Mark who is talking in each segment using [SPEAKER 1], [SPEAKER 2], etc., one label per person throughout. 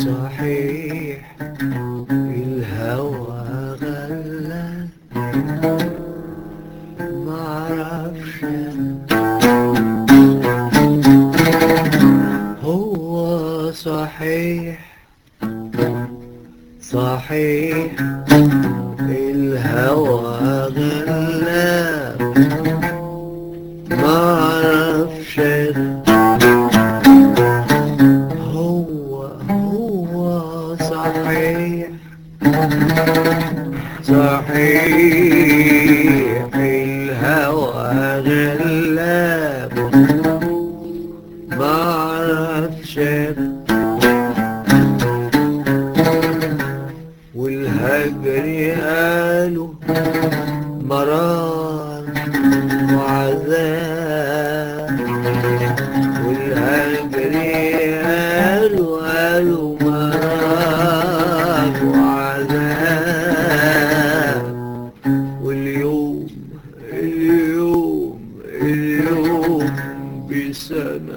[SPEAKER 1] صحيح الهوى غلى معرفش هو صحيح صحيح الهوى غلى معرفش هو هو صحيح صحيح الهوى غلاب معرفش والهجر قالوا مرار وعذاب والهجر قالوا قالوا مرار وعذاب واليوم اليوم اليوم بسنة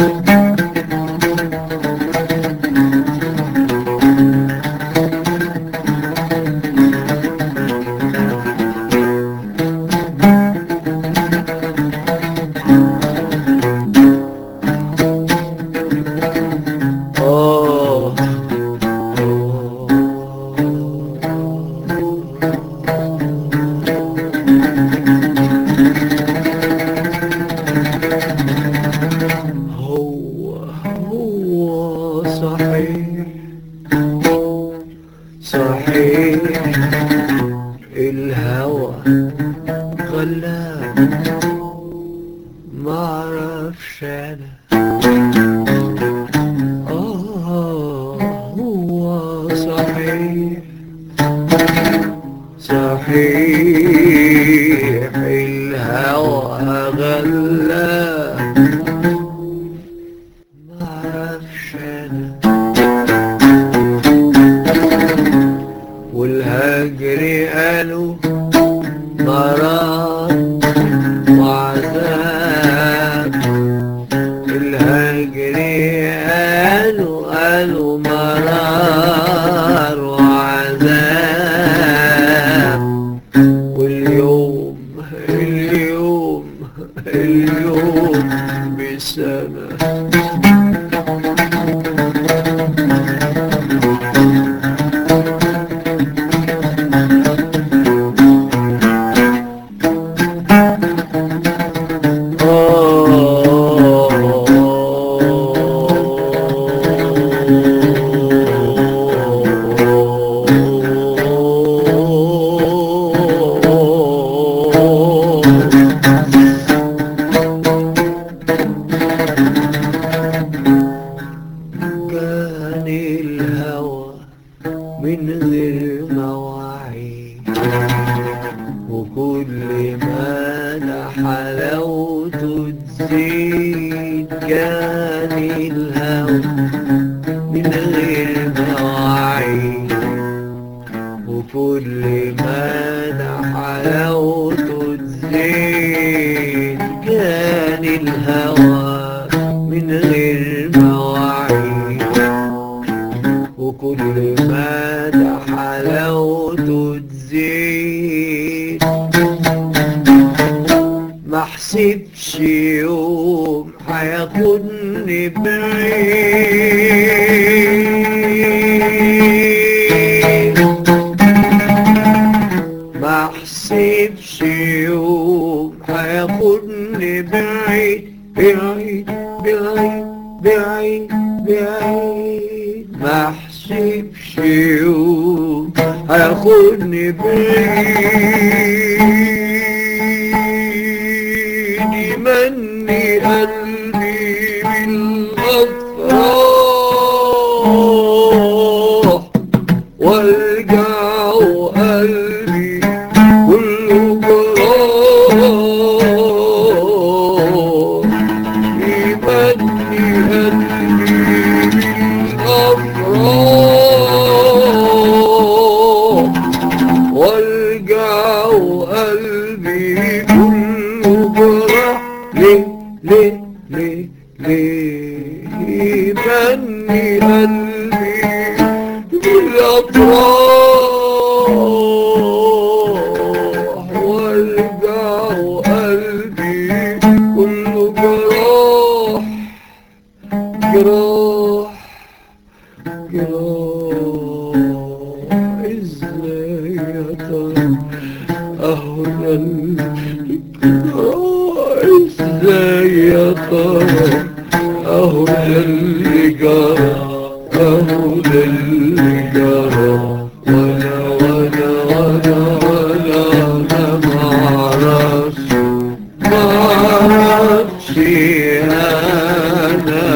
[SPEAKER 1] آه هو هو صحيح صحيح الهوى غلاب معرفش انا آه هو صحيح صحيح الهوى غلاب معرفش انا والهجر قالوا مرار وعذاب الهجر قالوا قالوا مرار وعذاب واليوم اليوم اليوم بسنة كان الهوى من غير مواعيد وكل ما حلاوته تزيد كان الهوى من غير مواعيد وكل ما حلاوته تزيد كان الهوى من غير مواعيد وكل ما حلاوته تزيد ما حسبش يوم هياخدني بعيد ما حسبش يوم هياخدني بعيد بعيد بعيد بعيد بعيد ما حسبش يوم هياخدني بعيد يمني قلبي بالأفراح وارجع قلبي كله جراح يبني قلبي بالأفراح وارجع قلبي كله جراح ليه ليه ليه ليه يبني قلبي جراح وارجع وقلبي كله جراح جراح جراح ازاي يا ترى اهو ده الجراح ازاي يا ترى اهو ده اللي جرى اهو ده اللي جرى وانا وانا وانا وانا انا معرفش معرفش انا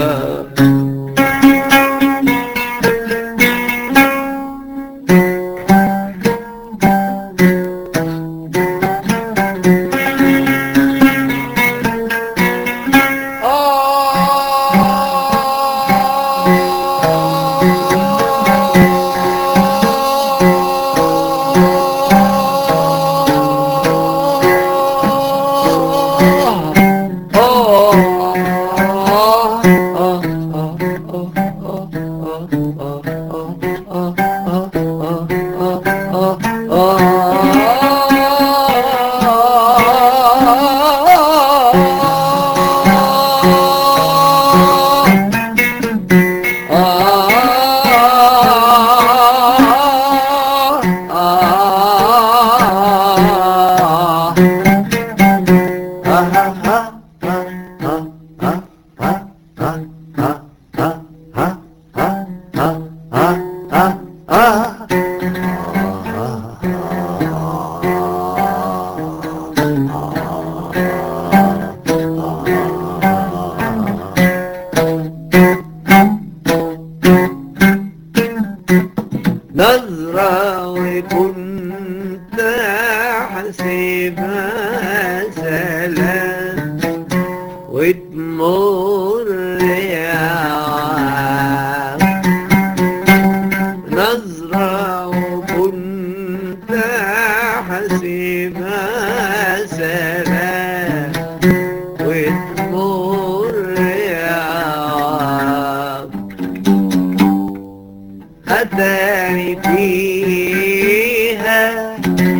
[SPEAKER 1] نظرة وكنت أحسبها سلام وتمر يا نظرة وكنت أحسبها سلام وتمر يا أتاني فيها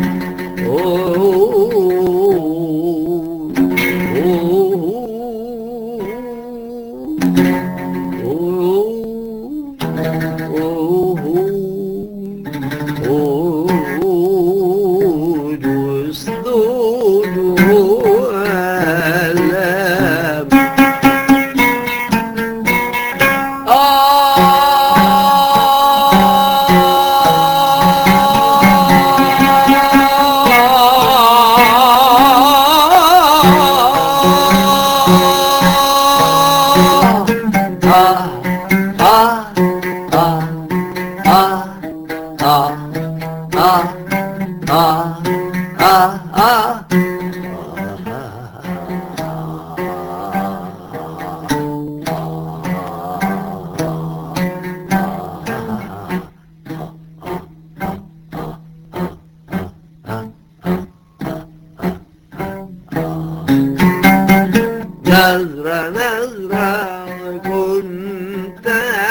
[SPEAKER 1] نظرة نظرة وكنت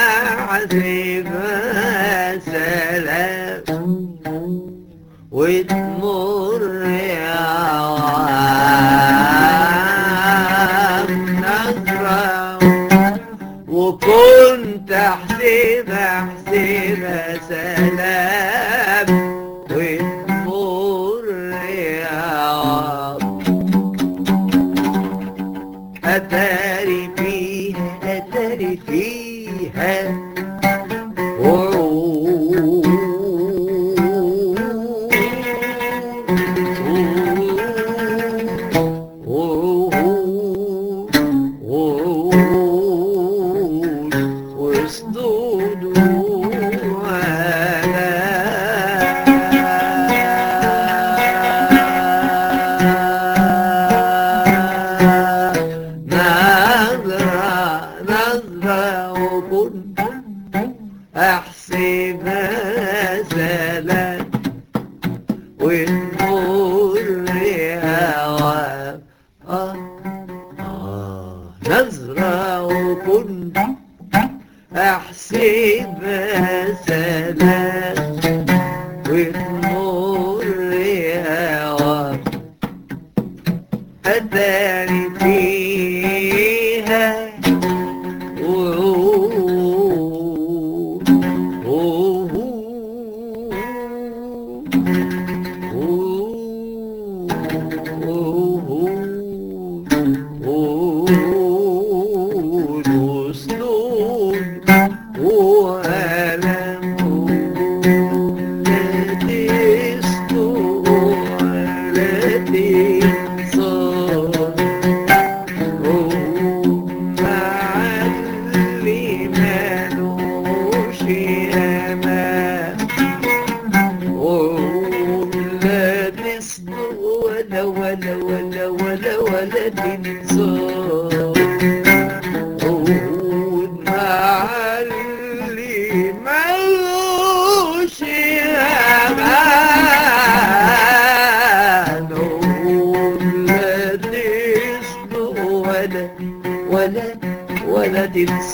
[SPEAKER 1] حسيبها سلام وتمر يا عام نظرة وكنت احسبها احسبها سلام وتمر يا عام أتاري فيها أتاري فيها نظرة نظرة وكنت أحسبها سلام والنور يا وام آه آه نظرة وكنت أحسبها سلام وتمر هوا أداري فيها وهود وهود وهود وسنون وألم التي التي صار معلمانوش أمان ولا تسمع ولا ولا ولا ولا ولا تنسى معلي ملوش أمان ولا تسمع ولا ولا ولا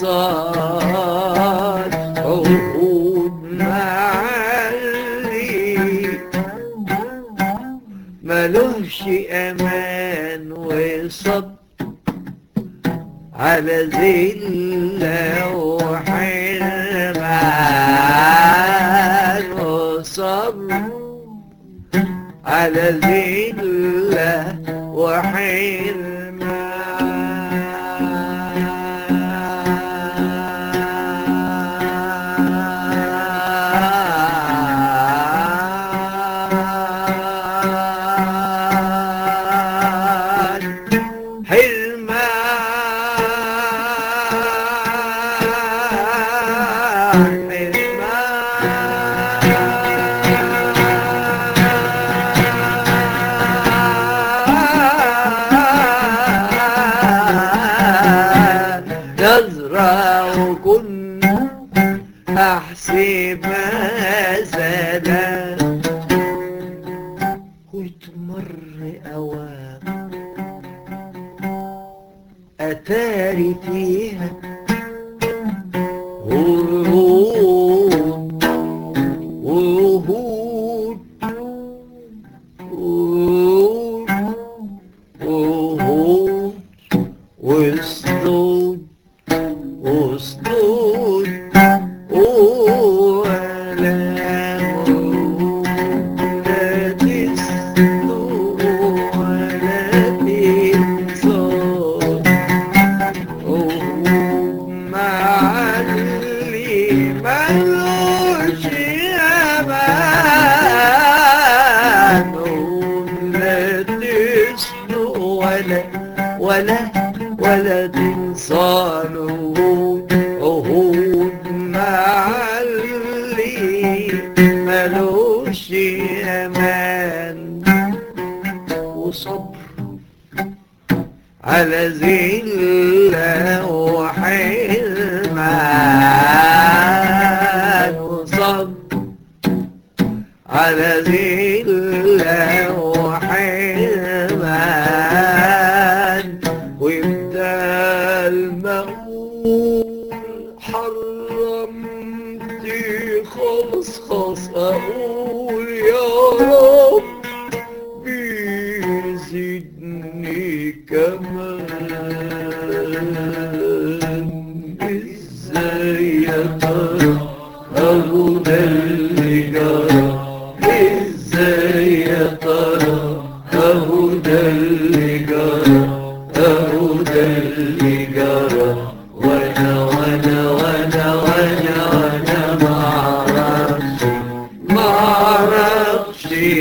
[SPEAKER 1] تنصاد عهود معلي ملوش امان وصب على ذلة وحرمان وصبر على ذلة وحرمان حرمان حرمان نزرع كنا أحسب زلا وتمر أوام أتاري فيها ورود وهود وهود وهود واسدود واسدود ولا ولا تسدود ولا تنصاد معلي ملوش أمان ولا تسنو ولا ولا ولا تنصالون عهود معلي ملوش أمان وصبر على ذلة وحرمان وصبر على ذلة وحرمان ويبدأ المقول حرمتي خلص خلص أقول يا رب بيزيدني كمان ازاي يا ترى اهو ده اللي جرى ازاي يا ترى اهو ده اللي